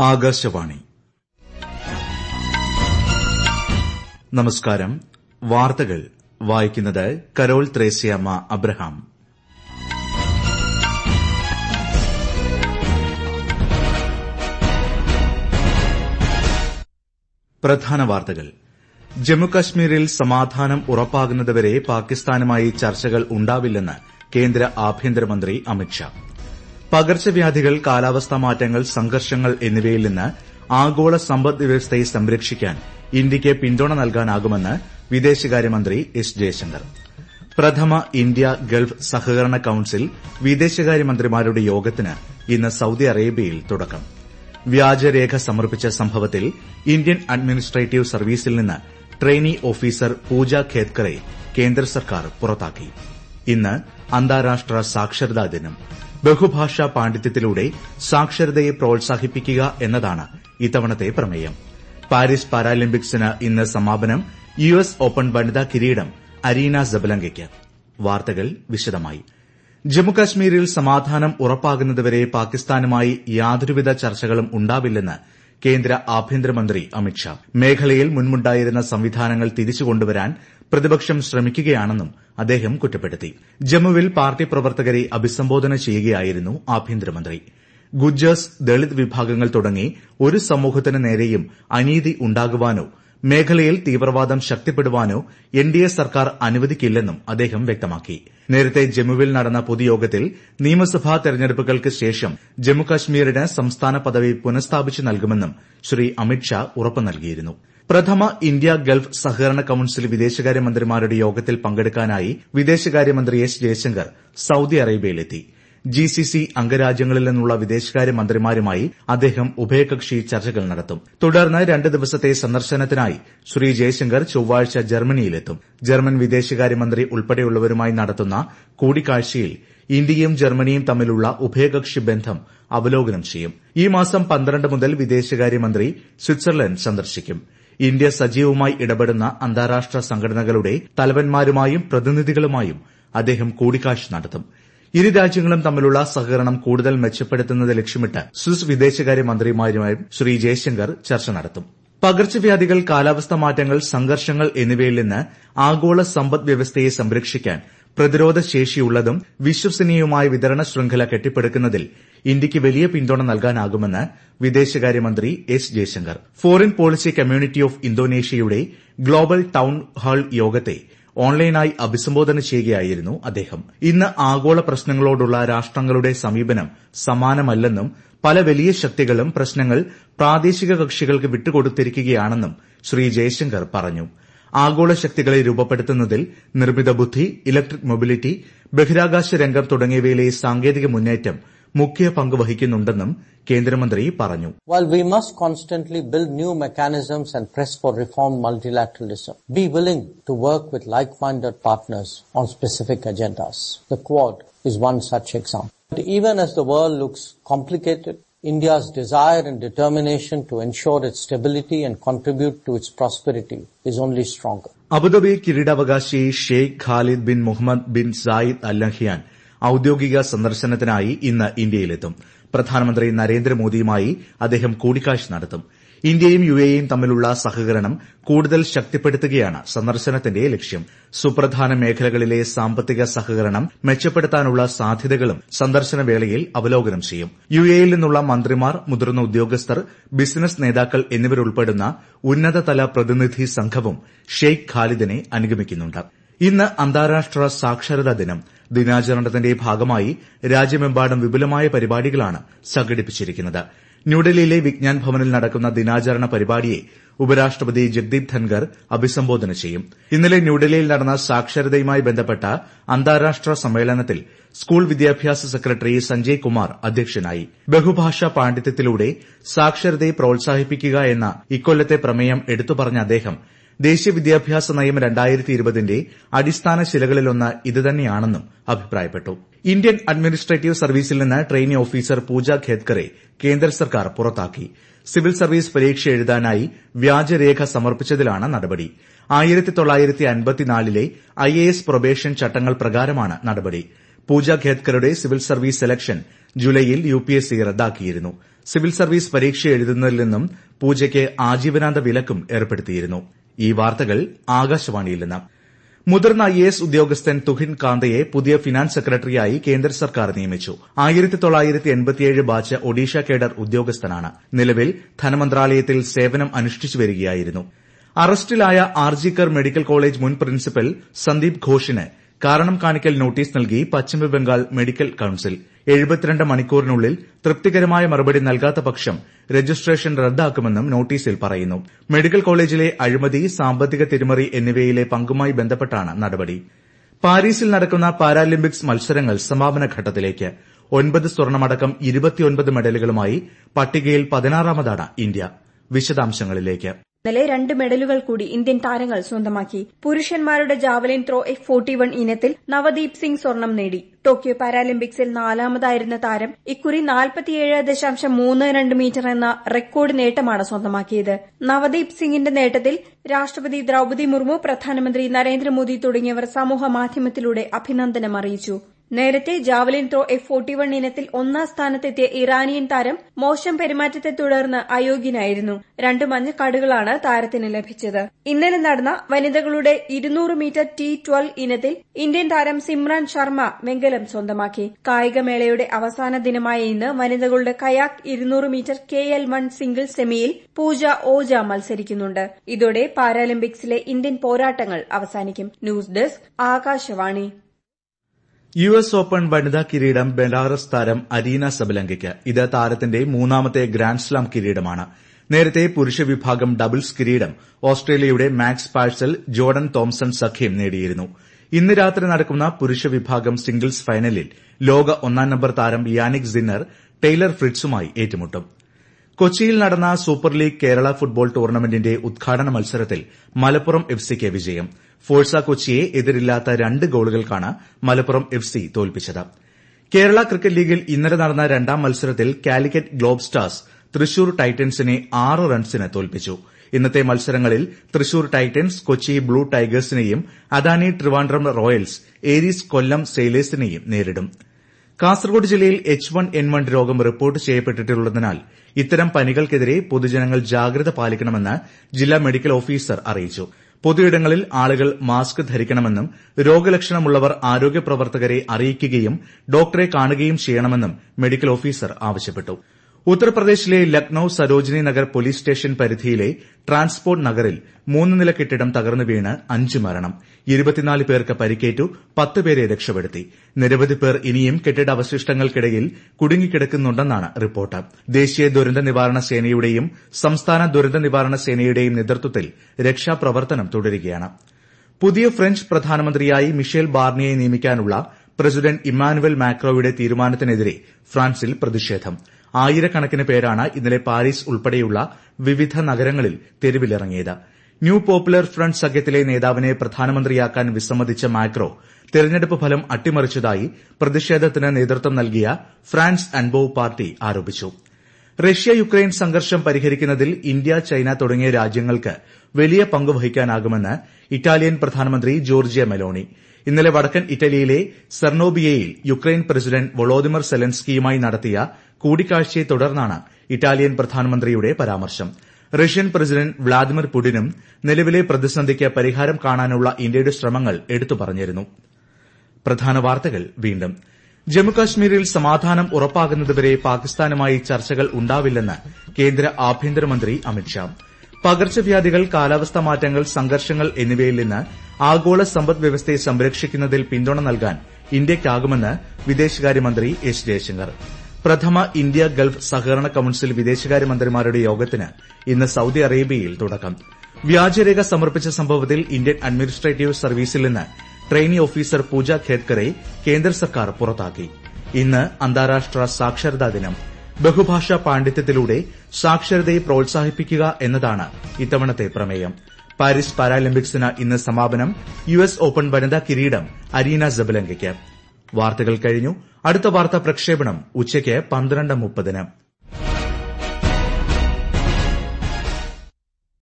ആകാശവാണി നമസ്കാരം വാർത്തകൾ വായിക്കുന്നത് കരോൾ ത്രേസ്യാമ്മ അബ്രഹാം പ്രധാന വാർത്തകൾ ജമ്മുകശ്മീരിൽ സമാധാനം ഉറപ്പാകുന്നതുവരെ പാകിസ്ഥാനുമായി ചർച്ചകൾ ഉണ്ടാവില്ലെന്ന് കേന്ദ്ര ആഭ്യന്തരമന്ത്രി അമിത്ഷാ പകർച്ചവ്യാധികൾ കാലാവസ്ഥാ മാറ്റങ്ങൾ സംഘർഷങ്ങൾ എന്നിവയിൽ നിന്ന് ആഗോള സമ്പദ് വ്യവസ്ഥയെ സംരക്ഷിക്കാൻ ഇന്ത്യയ്ക്ക് പിന്തുണ നൽകാനാകുമെന്ന് വിദേശകാര്യമന്ത്രി എസ് ജയശങ്കർ പ്രഥമ ഇന്ത്യ ഗൾഫ് സഹകരണ കൌൺസിൽ വിദേശകാര്യമന്ത്രിമാരുടെ യോഗത്തിന് ഇന്ന് സൌദി അറേബ്യയിൽ തുടക്കം വ്യാജരേഖ സമർപ്പിച്ച സംഭവത്തിൽ ഇന്ത്യൻ അഡ്മിനിസ്ട്രേറ്റീവ് സർവീസിൽ നിന്ന് ട്രെയിനി ഓഫീസർ പൂജ ഖേത്കറെ കേന്ദ്ര സർക്കാർ പുറത്താക്കി ഇന്ന് അന്താരാഷ്ട്ര സാക്ഷരതാ ദിനം ബഹുഭാഷാ പാണ്ഡിത്യത്തിലൂടെ സാക്ഷരതയെ പ്രോത്സാഹിപ്പിക്കുക എന്നതാണ് ഇത്തവണത്തെ പ്രമേയം പാരീസ് പാരാലിമ്പിക്സിന് ഇന്ന് സമാപനം യു എസ് ഓപ്പൺ വനിതാ കിരീടം അരീന സബലങ്കയ്ക്ക് വാർത്തകൾ വിശദമായി ജമ്മുകശ്മീരിൽ സമാധാനം ഉറപ്പാകുന്നതുവരെ പാകിസ്ഥാനുമായി യാതൊരുവിധ ചർച്ചകളും ഉണ്ടാവില്ലെന്ന് കേന്ദ്ര ആഭ്യന്തരമന്ത്രി അമിത്ഷാ മേഖലയിൽ മുൻപുണ്ടായിരുന്ന സംവിധാനങ്ങൾ തിരിച്ചുകൊണ്ടുവരാൻ പ്രതിപക്ഷം ശ്രമിക്കുകയാണെന്നും അദ്ദേഹം കുറ്റപ്പെടുത്തി ജമ്മുവിൽ പാർട്ടി പ്രവർത്തകരെ അഭിസംബോധന ചെയ്യുകയായിരുന്നു ആഭ്യന്തരമന്ത്രി ഗുജ്ജേഴ്സ് ദളിത് വിഭാഗങ്ങൾ തുടങ്ങി ഒരു സമൂഹത്തിന് നേരെയും അനീതി ഉണ്ടാകുവാനോ മേഖലയിൽ തീവ്രവാദം ശക്തിപ്പെടുവാനോ എൻഡിഎ സർക്കാർ അനുവദിക്കില്ലെന്നും അദ്ദേഹം വ്യക്തമാക്കി നേരത്തെ ജമ്മുവിൽ നടന്ന പൊതുയോഗത്തിൽ നിയമസഭാ തെരഞ്ഞെടുപ്പുകൾക്ക് ശേഷം ജമ്മുകശ്മീരിന് സംസ്ഥാന പദവി പുനഃസ്ഥാപിച്ചു നൽകുമെന്നും ശ്രീ അമിത്ഷാ ഉറപ്പു നൽകിയിരുന്നു പ്രഥമ ഇന്ത്യ ഗൾഫ് സഹകരണ കൌൺസിൽ വിദേശകാര്യമന്ത്രിമാരുടെ യോഗത്തിൽ പങ്കെടുക്കാനായി വിദേശകാര്യമന്ത്രി എസ് ജയശങ്കർ സൌദി അറേബ്യയിലെത്തി ജിസിസി അംഗരാജ്യങ്ങളിൽ നിന്നുള്ള വിദേശകാര്യ മന്ത്രിമാരുമായി അദ്ദേഹം ഉഭയകക്ഷി ചർച്ചകൾ നടത്തും തുടർന്ന് രണ്ട് ദിവസത്തെ സന്ദർശനത്തിനായി ശ്രീ ജയശങ്കർ ചൊവ്വാഴ്ച ജർമ്മനിയിലെത്തും ജർമ്മൻ വിദേശകാര്യമന്ത്രി ഉൾപ്പെടെയുള്ളവരുമായി നടത്തുന്ന കൂടിക്കാഴ്ചയിൽ ഇന്ത്യയും ജർമ്മനിയും തമ്മിലുള്ള ഉഭയകക്ഷി ബന്ധം അവലോകനം ചെയ്യും ഈ മാസം പന്ത്രണ്ട് മുതൽ വിദേശകാര്യമന്ത്രി സ്വിറ്റ്സർലൻഡ് സന്ദർശിക്കും ഇന്ത്യ സജീവമായി ഇടപെടുന്ന അന്താരാഷ്ട്ര സംഘടനകളുടെ തലവന്മാരുമായും പ്രതിനിധികളുമായും അദ്ദേഹം കൂടിക്കാഴ്ച നടത്തും ഇരു രാജ്യങ്ങളും തമ്മിലുള്ള സഹകരണം കൂടുതൽ മെച്ചപ്പെടുത്തുന്നത് ലക്ഷ്യമിട്ട് സ്വിസ് വിദേശകാര്യ മന്ത്രിമാരുമായും ശ്രീ ജയശങ്കർ ചർച്ച നടത്തും പകർച്ചവ്യാധികൾ കാലാവസ്ഥാ മാറ്റങ്ങൾ സംഘർഷങ്ങൾ എന്നിവയിൽ നിന്ന് ആഗോള സമ്പദ് വ്യവസ്ഥയെ സംരക്ഷിക്കാൻ പ്രതിരോധ ശേഷിയുള്ളതും വിശ്വസനീയവുമായ വിതരണ ശൃംഖല കെട്ടിപ്പടുക്കുന്നതിൽ ഇന്ത്യയ്ക്ക് വലിയ പിന്തുണ നൽകാനാകുമെന്ന് വിദേശകാര്യമന്ത്രി S Jaishankar foreign policy community of ഇന്തോനേഷ്യയുടെ ഗ്ലോബൽ ടൌൺ ഹാൾ യോഗത്തെ ഓൺലൈനായി അഭിസംബോധന ചെയ്യുകയായിരുന്നു അദ്ദേഹം ഇന്ന് ആഗോള പ്രശ്നങ്ങളോടുള്ള രാഷ്ട്രങ്ങളുടെ സമീപനം സമാനമല്ലെന്നും പല വലിയ ശക്തികളും പ്രശ്നങ്ങൾ പ്രാദേശിക കക്ഷികൾക്ക് വിട്ടുകൊടുത്തിരിക്കുകയാണെന്നും ശ്രീ ജയശങ്കർ പറഞ്ഞു ആഗോള ശക്തികളെ രൂപപ്പെടുത്തുന്നതിൽ നിർമ്മിത ബുദ്ധി ഇലക്ട്രിക് മൊബിലിറ്റി ബഹിരാകാശ രംഗം തുടങ്ങിയവയിലെ സാങ്കേതിക മുന്നേറ്റം മുഖ്യ പങ്ക് വഹിക്കുന്നുണ്ടെന്നും കേന്ദ്രമന്ത്രി പറഞ്ഞു While we must constantly build new mechanisms and press for reformed multilateralism, be willing to work with like-minded partners on specific agendas. The Quad is one such example. But even as the world looks complicated, India's desire and determination to ensure its stability and contribute to its prosperity is only stronger. Abu Dhabi കിരീടാവകാശി Sheikh Khalid bin Mohammed bin Zayed Al Nahyan ഔദ്യോഗിക സന്ദർശനത്തിനായി ഇന്ന് ഇന്ത്യയിലെത്തും പ്രധാനമന്ത്രി നരേന്ദ്രമോദിയുമായി അദ്ദേഹം കൂടിക്കാഴ്ച നടത്തും ഇന്ത്യയും യുഎഇയും തമ്മിലുള്ള സഹകരണം കൂടുതൽ ശക്തിപ്പെടുത്തുകയാണ് സന്ദർശനത്തിന്റെ ലക്ഷ്യം സുപ്രധാന മേഖലകളിലെ സാമ്പത്തിക സഹകരണം മെച്ചപ്പെടുത്താനുള്ള സാധ്യതകളും സന്ദർശന വേളയിൽ അവലോകനം ചെയ്യും യുഎഇയിൽ നിന്നുള്ള മന്ത്രിമാർ മുതിർന്ന ഉദ്യോഗസ്ഥർ ബിസിനസ് നേതാക്കൾ എന്നിവരുൾപ്പെടുന്ന ഉന്നതതല പ്രതിനിധി സംഘവും ഷെയ്ഖ് ഖാലിദിനെ അനുഗമിക്കുന്നുണ്ട് ഇന്ന് അന്താരാഷ്ട്ര സാക്ഷരതാ ദിനം ദിനാചരണത്തിന്റെ ഭാഗമായി രാജ്യമെമ്പാടും വിപുലമായ പരിപാടികളാണ് സംഘടിപ്പിച്ചിരിക്കുന്നത് ന്യൂഡൽഹിയിലെ വിജ്ഞാൻ ഭവനിൽ നടക്കുന്ന ദിനാചരണ പരിപാടിയെ ഉപരാഷ്ട്രപതി ജഗ്ദീപ് ധൻകർ അഭിസംബോധന ചെയ്യും ഇന്നലെ ന്യൂഡൽഹിയിൽ നടന്ന സാക്ഷരതയുമായി ബന്ധപ്പെട്ട അന്താരാഷ്ട്ര സമ്മേളനത്തിൽ സ്കൂൾ വിദ്യാഭ്യാസ സെക്രട്ടറി സഞ്ജയ് കുമാർ അധ്യക്ഷനായി ബഹുഭാഷാ പാണ്ഡിത്യത്തിലൂടെ സാക്ഷരതയെ പ്രോത്സാഹിപ്പിക്കുക എന്ന ഇക്കൊല്ലത്തെ പ്രമേയം എടുത്തുപറഞ്ഞ അദ്ദേഹം ദേശീയ വിദ്യാഭ്യാസ നയം രണ്ടായിരത്തി ഇരുപതിന്റെ അടിസ്ഥാന ശിലകളിലൊന്ന് ഇതുതന്നെയാണെന്നും അഭിപ്രായപ്പെട്ടു ഇന്ത്യൻ അഡ്മിനിസ്ട്രേറ്റീവ് സർവീസിൽ നിന്ന് ട്രെയിനി ഓഫീസർ പൂജ ഖേത്കറെ കേന്ദ്ര സർക്കാർ പുറത്താക്കി സിവിൽ സർവീസ് പരീക്ഷ എഴുതാനായി വ്യാജരേഖ സമർപ്പിച്ചതിലാണ് നടപടി ആയിരത്തി തൊള്ളായിരത്തി അൻപത്തിനാലിലെ ഐ എ എസ് പ്രൊബേഷൻ ചട്ടങ്ങൾ പ്രകാരമാണ് നടപടി പൂജ ഖേത്കറുടെ civil service selection July UPSC റദ്ദാക്കിയിരുന്നു സിവിൽ സർവീസ് പരീക്ഷ എഴുതുന്നതിൽ നിന്നും പൂജയ്ക്ക് ആജീവനാന്ത വിലക്കും ഏർപ്പെടുത്തിയിരുന്നു ഈ വാർത്തകൾ ആകാശവാണിയിൽ നിന്ന് മുതിർന്ന ഐ എ എസ് ഉദ്യോഗസ്ഥൻ തുഹിൻ കാന്തയെ പുതിയ ഫിനാൻസ് സെക്രട്ടറിയായി കേന്ദ്ര സർക്കാർ നിയമിച്ചു ആയിരത്തി തൊള്ളായിരത്തി എൺപത്തിയേഴ് ബാച്ച് ഒഡീഷ കേഡർ ഉദ്യോഗസ്ഥനാണ് നിലവിൽ ധനമന്ത്രാലയത്തിൽ സേവനം അനുഷ്ഠിച്ചു വരികയായിരുന്നു അറസ്റ്റിലായ ആർജിക്കർ മെഡിക്കൽ കോളേജ് മുൻ പ്രിൻസിപ്പൽ സന്ദീപ് ഘോഷിന് കാരണം കാണിക്കൽ നോട്ടീസ് നൽകി പശ്ചിമബംഗാൾ മെഡിക്കൽ കൌൺസിൽ എഴുപത്തിരണ്ട് മണിക്കൂറിനുള്ളിൽ തൃപ്തികരമായ മറുപടി നൽകാത്ത പക്ഷം രജിസ്ട്രേഷൻ റദ്ദാക്കുമെന്നും നോട്ടീസിൽ പറയുന്നു മെഡിക്കൽ കോളേജിലെ അഴിമതി സാമ്പത്തിക തിരിമറി എന്നിവയിലെ പങ്കുമായി ബന്ധപ്പെട്ടാണ് നടപടി പാരീസിൽ നടക്കുന്ന പാരാലിമ്പിക്സ് മത്സരങ്ങൾ സമാപന ഘട്ടത്തിലേക്ക് ഒൻപത് സ്വർണമടക്കം ഇരുപത്തിയൊൻപത് മെഡലുകളുമായി പട്ടികയിൽ പതിനാറാമതാണ് ഇന്ത്യ വിശദാംശങ്ങളിലേക്ക് ഇന്നലെ രണ്ട് മെഡലുകൾ കൂടി ഇന്ത്യൻ താരങ്ങൾ സ്വന്തമാക്കി പുരുഷന്മാരുടെ javelin throw F forty one ഇനത്തിൽ നവദീപ് സിംഗ് സ്വർണം നേടി ടോക്കിയോ പാരാലിമ്പിക്സിൽ നാലാമതായിരുന്ന താരം ഇക്കുറി നാൽപ്പത്തിയേഴ് ദശാംശം മൂന്ന് രണ്ട് മീറ്റർ എന്ന റെക്കോർഡ് നേട്ടമാണ് സ്വന്തമാക്കിയത് നവദീപ് സിംഗിന്റെ നേട്ടത്തിൽ രാഷ്ട്രപതി ദ്രൌപതി മുർമു പ്രധാനമന്ത്രി നരേന്ദ്രമോദി തുടങ്ങിയവർ സമൂഹ മാധ്യമത്തിലൂടെ അഭിനന്ദനം അറിയിച്ചു നേരത്തെ javelin throw F forty one ഇനത്തിൽ ഒന്നാം സ്ഥാനത്തെത്തിയ ഇറാനിയൻ താരം മോശം പെരുമാറ്റത്തെ തുടർന്ന് അയോഗ്യനായിരുന്നു രണ്ട് മഞ്ഞക്കാടുകളാണ് താരത്തിന് ലഭിച്ചത് ഇന്നലെ നടന്ന വനിതകളുടെ ഇരുന്നൂറ് മീറ്റർ ടി ട്വൽവ് ഇനത്തിൽ ഇന്ത്യൻ താരം സിമ്രാൻ ശർമ്മ വെങ്കലം സ്വന്തമാക്കി കായികമേളയുടെ അവസാന ദിനമായ ഇന്ന് വനിതകളുടെ കയാക്ക് ഇരുന്നൂറ് metre K L one single സെമിയിൽ പൂജ ഓജ മത്സരിക്കുന്നുണ്ട് ഇതോടെ പാരാലിമ്പിക്സിലെ ഇന്ത്യൻ പോരാട്ടങ്ങൾ അവസാനിക്കും news desk Akashvani U S open വനിതാ കിരീടം ബെലാറസ് താരം അരീന സബലങ്കയ്ക്ക് ഇത് താരത്തിന്റെ മൂന്നാമത്തെ ഗ്രാൻഡ്സ്ലാം കിരീടമാണ് നേരത്തെ പുരുഷ വിഭാഗം ഡബിൾസ് കിരീടം ഓസ്ട്രേലിയയുടെ മാക്സ് പാഴ്സൽ ജോർഡൻ തോംസൺ സഖ്യം നേടിയിരുന്നു ഇന്ന് രാത്രി നടക്കുന്ന പുരുഷ വിഭാഗം സിംഗിൾസ് ഫൈനലിൽ ലോക ഒന്നാം നമ്പർ താരം യാനിക് സിന്നർ ടെയ്ലർ ഫ്രിറ്റ്സുമായി ഏറ്റുമുട്ടും കൊച്ചിയിൽ നടന്ന സൂപ്പർ ലീഗ് കേരള ഫുട്ബോൾ ടൂർണമെന്റിന്റെ ഉദ്ഘാടന മത്സരത്തിൽ മലപ്പുറം എഫ് സിക്ക് വിജയം ഫോഴ്സ കൊച്ചിയെ എതിരില്ലാത്ത രണ്ട് ഗോളുകൾക്കാണ് മലപ്പുറം എഫ് സി തോൽപ്പിച്ചത് കേരള ക്രിക്കറ്റ് ലീഗിൽ ഇന്നലെ നടന്ന രണ്ടാം മത്സരത്തിൽ കാലിക്കറ്റ് ഗ്ലോബ് സ്റ്റാർസ് തൃശൂർ ടൈറ്റൻസിനെ ആറ് റൺസിന് തോൽപ്പിച്ചു ഇന്നത്തെ മത്സരങ്ങളിൽ തൃശൂർ ടൈറ്റൻസ് കൊച്ചി ബ്ലൂ ടൈഗേഴ്സിനെയും Adani Trivandrum royals Aries Kollam സെയിലേഴ്സിനെയും നേരിടും കാസർഗോഡ് ജില്ലയിൽ എച്ച് വൺ എൻ വൺ രോഗം റിപ്പോർട്ട് ചെയ്യപ്പെട്ടിട്ടുള്ളതിനാൽ ഇത്തരം പനികൾക്കെതിരെ പൊതുജനങ്ങൾ ജാഗ്രത പാലിക്കണമെന്ന് ജില്ലാ മെഡിക്കൽ ഓഫീസർ അറിയിച്ചു പൊതുയിടങ്ങളിൽ ആളുകൾ മാസ്ക് ധരിക്കണമെന്നും രോഗലക്ഷണമുള്ളവർ ആരോഗ്യ പ്രവർത്തകരെ അറിയിക്കുകയും ഡോക്ടറെ കാണുകയും ചെയ്യണമെന്നും മെഡിക്കൽ ഓഫീസർ ആവശ്യപ്പെട്ടു ഉത്തർപ്രദേശിലെ ലക്നൌ സരോജിനി നഗർ പോലീസ് സ്റ്റേഷൻ പരിധിയിലെ ട്രാൻസ്പോർട്ട് നഗറിൽ മൂന്ന് നില കെട്ടിടം തകർന്നു വീണ് അഞ്ച് മരണം ഇരുപത്തിനാല് പേർക്ക് പരിക്കേറ്റു പത്ത് പേരെ രക്ഷപ്പെടുത്തി നിരവധി പേർ ഇനിയും കെട്ടിടാവശിഷ്ടങ്ങൾക്കിടയിൽ കുടുങ്ങിക്കിടക്കുന്നുണ്ടെന്നാണ് റിപ്പോർട്ട് ദേശീയ ദുരന്ത നിവാരണ സേനയുടെയും സംസ്ഥാന ദുരന്ത നിവാരണ സേനയുടെയും നേതൃത്വത്തിൽ രക്ഷാപ്രവർത്തനം തുടരുകയാണ് പുതിയ ഫ്രഞ്ച് പ്രധാനമന്ത്രിയായി മിഷേൽ ബാർണിയെ നിയമിക്കാനുള്ള പ്രസിഡന്റ് ഇമ്മാനുവൽ മാക്രോയുടെ തീരുമാനത്തിനെതിരെ ഫ്രാൻസിൽ പ്രതിഷേധം ആയിരക്കണക്കിന് പേരാണ് ഇന്നലെ പാരീസ് ഉൾപ്പെടെയുള്ള വിവിധ നഗരങ്ങളിൽ തെരുവിലിറങ്ങിയത് ന്യൂ പോപ്പുലർ ഫ്രണ്ട് സഖ്യത്തിലെ നേതാവിനെ പ്രധാനമന്ത്രിയാക്കാൻ വിസമ്മതിച്ച മാക്രോ തെരഞ്ഞെടുപ്പ് ഫലം അട്ടിമറിച്ചതായി പ്രതിഷേധത്തിന് നേതൃത്വം നൽകിയ ഫ്രാൻസ് അൻബോവ് പാർട്ടി ആരോപിച്ചു റഷ്യ യുക്രൈൻ സംഘർഷം പരിഹരിക്കുന്നതിൽ ഇന്ത്യ ചൈന തുടങ്ങിയ രാജ്യങ്ങൾക്ക് വലിയ പങ്ക് വഹിക്കാനാകുമെന്ന് ഇറ്റാലിയൻ പ്രധാനമന്ത്രി ജോർജിയ മെലോണി ഇന്നലെ വടക്കൻ ഇറ്റലിയിലെ സെർണോബിയയിൽ യുക്രൈൻ പ്രസിഡന്റ് വൊളോദിമർ സെലൻസ്കിയുമായി നടത്തിയ കൂടിക്കാഴ്ചയെ തുടർന്നാണ് ഇറ്റാലിയൻ പ്രധാനമന്ത്രിയുടെ പരാമർശം റഷ്യൻ പ്രസിഡന്റ് വ്ളാദിമിർ പുടിനും നിലവിലെ പ്രതിസന്ധിക്ക് പരിഹാരം കാണാനുള്ള ഇന്ത്യയുടെ ശ്രമങ്ങൾ എടുത്തു പറഞ്ഞിരുന്നു പ്രധാന വാർത്തകൾ വീണ്ടും ജമ്മുകാശ്മീരിൽ സമാധാനം ഉറപ്പാകുന്നതുവരെ പാകിസ്ഥാനുമായി ചർച്ചകൾ ഉണ്ടാവില്ലെന്ന് കേന്ദ്ര ആഭ്യന്തരമന്ത്രി അമിത്ഷാ പകർച്ചവ്യാധികൾ കാലാവസ്ഥാ മാറ്റങ്ങൾ സംഘർഷങ്ങൾ എന്നിവയിൽ നിന്ന് ആഗോള സമ്പദ് വ്യവസ്ഥയെ സംരക്ഷിക്കുന്നതിൽ പിന്തുണ നൽകാൻ ഇന്ത്യയ്ക്കാകുമെന്ന് വിദേശകാര്യമന്ത്രി എസ് ജയശങ്കർ പ്രഥമ ഇന്ത്യ ഗൾഫ് സഹകരണ കൌൺസിൽ വിദേശകാര്യമന്ത്രിമാരുടെ യോഗത്തിന് ഇന്ന് സൌദി അറേബ്യയിൽ തുടക്കം വ്യാജരേഖ സമർപ്പിച്ച സംഭവത്തിൽ ഇന്ത്യൻ അഡ്മിനിസ്ട്രേറ്റീവ് സർവീസിൽ നിന്ന് ട്രെയിനി ഓഫീസർ പൂജ ഖേത്കറെ കേന്ദ്ര സർക്കാർ പുറത്താക്കി ഇന്ന് അന്താരാഷ്ട്ര സാക്ഷരതാ ദിനം ബഹുഭാഷാ പാണ്ഡിത്യത്തിലൂടെ സാക്ഷരതയെ പ്രോത്സാഹിപ്പിക്കുക എന്നതാണ് ഇത്തവണത്തെ പ്രമേയം പാരീസ് പാരാലിമ്പിക്സിന് ഇന്ന് സമാപനം യു എസ് ഓപ്പൺ വനിതാ കിരീടം അരീന ജബലങ്കയ്ക്ക് വാർത്തകൾ കഴിഞ്ഞു അടുത്ത വാർത്താ പ്രക്ഷേപണം ഉച്ചയ്ക്ക് പന്ത്രണ്ട് മുപ്പതിന്